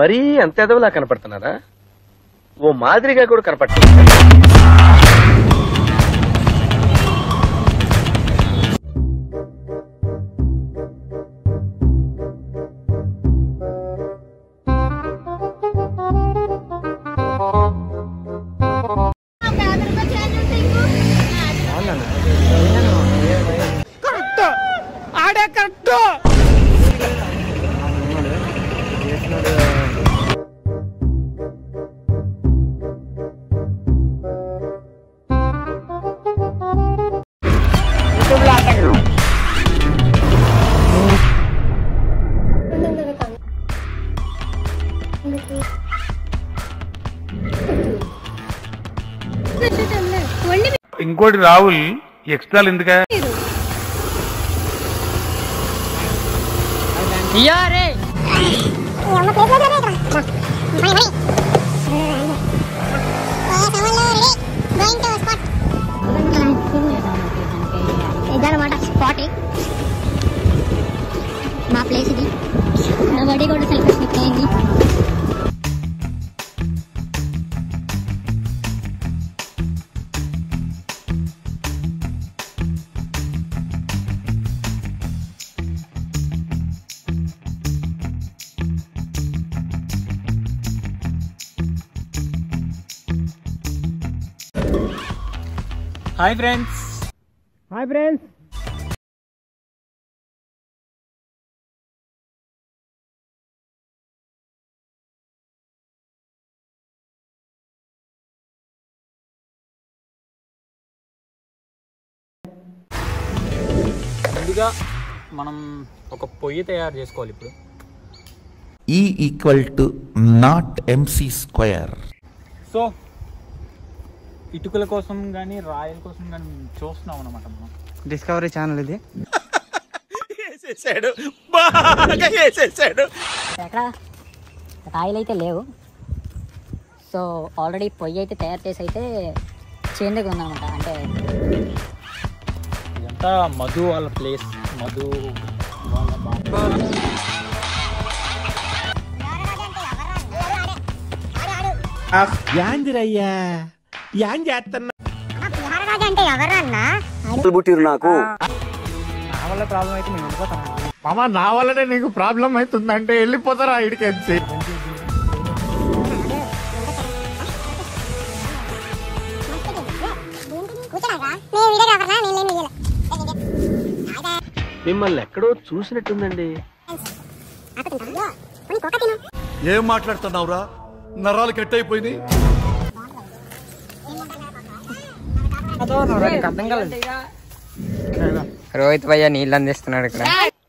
మరీ అంత ఎదవలా కనపడుతున్నారా ఓ మాదిరిగా కూడా కనపడుతుంది ఇంకోటి రాహుల్ ఎక్స్ట్రాలు ఎందుక ఇదన్నమాట స్పాట్ మా ప్లేస్ ఇది నా బర్త్డే కూడా సెలబ్రేషన్ ఇక్కడ అయింది హాయ్ ఫ్రెండ్స్ హాయ్ ఫ్రెండ్స్ ముందుగా మనం ఒక పొయ్యి తయారు చేసుకోవాలి ఇప్పుడు E equal to not mc square. So ఇటుకల కోసం కానీ రాయల కోసం కానీ చూస్తున్నాం అనమాట మనం డిస్కవరీ ఛానల్ ఇది ఎక్కడ రాయిలు అయితే లేవు సో ఆల్రెడీ పొయ్యి అయితే తయారు చేసి అయితే చేంజ్గా ఉందన్నమాట అంటే ఇదంతా మధు వాళ్ళ ప్లేస్ మధు వాళ్ళ బా- యాందిరయ్యా యాం చేస్తున్నా అంటే ఎవరన్నా నా వల్ల ప్రాబ్లం అయితే మేము వెళ్ళిపోతాం మామ నా వల్లనే నీకు ప్రాబ్లం అవుతుందంటే వెళ్ళిపోతారా ఇడికెచ్చి మిమ్మల్ని ఎక్కడో చూసినట్టుందండి ఏం మాట్లాడుతున్నావురా నరాలు కట్ అయిపోయింది అర్థం కాలేదు రోహిత్ భయ్య నీళ్ళు అందిస్తున్నాడు ఇక్కడ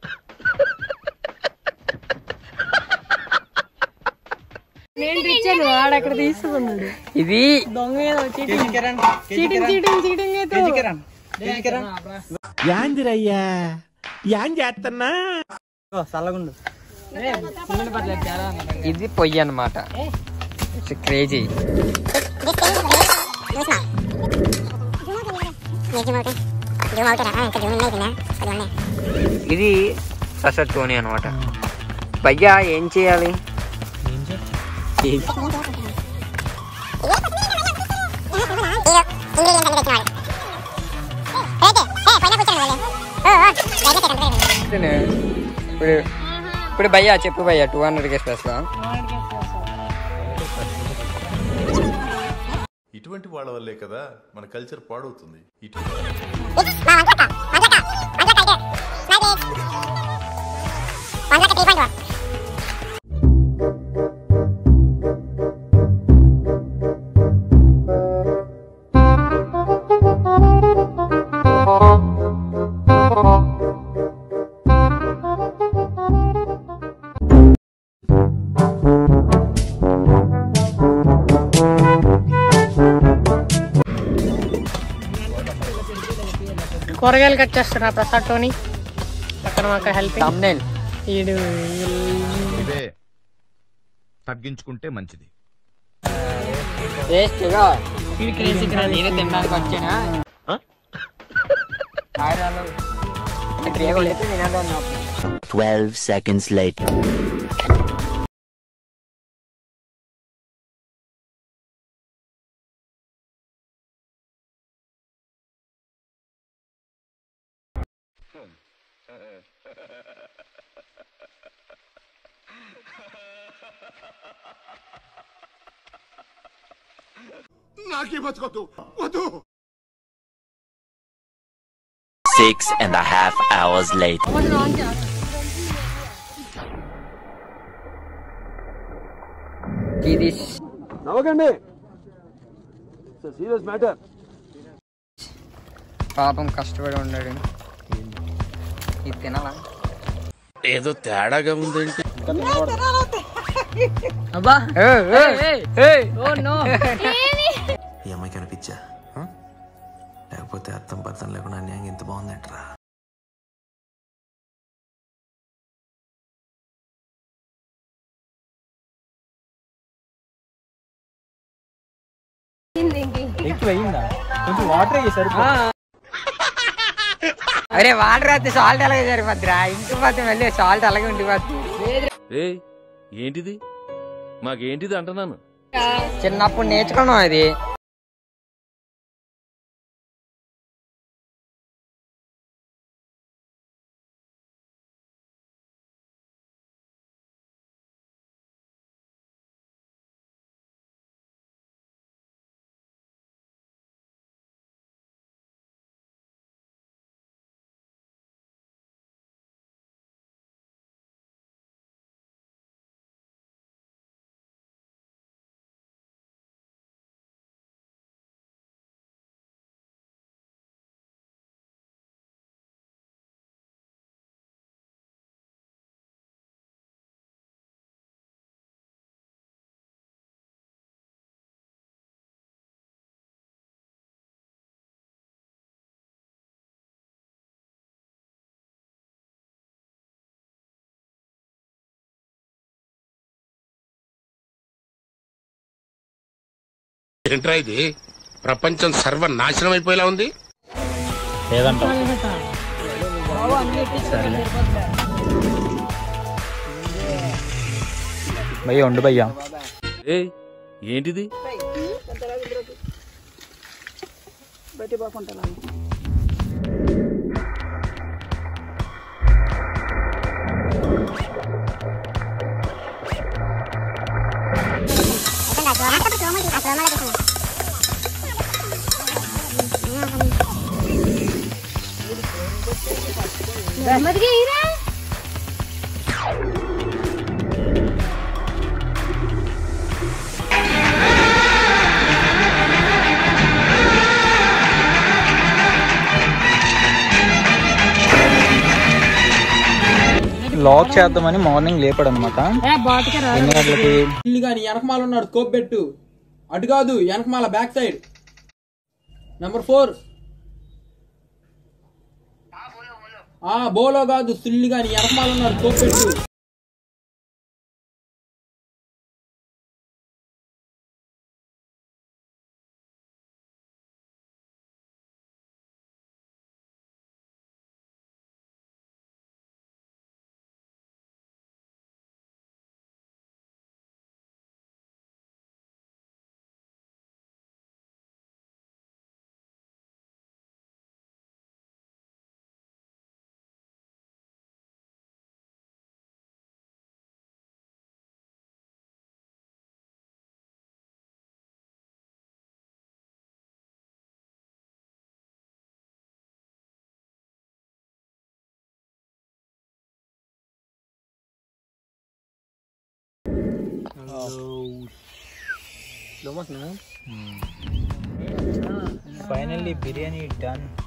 ఇది యాందిరయ్యా యాం చేస్తున్నా చల్లగుండు ఇది పొయ్యి అనమాట క్రేజీ ఇది ససటోని అనమాట భయ్యా ఏం చేయాలి ఇప్పుడు ఇప్పుడు భయ్యా చెప్పు భయ్యా టూ హండ్రెడ్ స్పెషల్ ఇటువంటి వాళ్ళ వల్లే కదా మన కల్చర్ పాడవుతుంది ఇటు కూరగాయలు కట్ చేస్తున్నా ప్రసాద్ టోని పక్కన మాకు హెల్ప్ తమ్నైల్ ఈడు ఇదే తగ్గించుకుంటే మంచిది టేస్ట్గా నేనే తినడానికి వచ్చానా డ్రైవర్ అయితే తినాలి 12 seconds later. Six and a half hours later. ఇది పాపం కష్టపడి ఉన్నాడు ఇది తినాలా ఏదో తేడాగా ఉందేంటి అబ్బా ఈ అమ్మాయికి అనిపించా లేకపోతే అర్థం పర్థం లేకుండా అన్యాయం ఎంత బాగుందంటరా ఎక్కువ అయిందా కొంచెం వాటర్ వేసారు అరే వాటర్ అయితే సాల్ట్ అలాగే సరిపోద్దిరా ఇంటి పోతే మళ్ళీ సాల్ట్ అలాగే ఉండిపోద్ది ఏంటిది మాకేంటిది అంటున్నాను చిన్నప్పుడు నేర్చుకున్నాం అది ఏంట్రా ఇది ప్రపంచం సర్వనాశనం అయిపోయేలా ఉంది లేదంట భయ్యా ఉండు భయ్యా ఏయ్ ఏంటిది లాక్ చేద్దామని మార్నింగ్ లేపాడు అనమాట ఎన్ని గంటలకి ఇల్లు కానీ వెనకమాల ఉన్నాడు స్కోప్ పెట్టు అటు కాదు వెనకమాల బ్యాక్ సైడ్ నెంబర్ ఫోర్ ఆ బోలో కాదు సుల్లి కానీ వెనకమాల ఉన్నాడు స్కోప్ పెట్టు ఫైనల్లీ బిర్యానీ డన్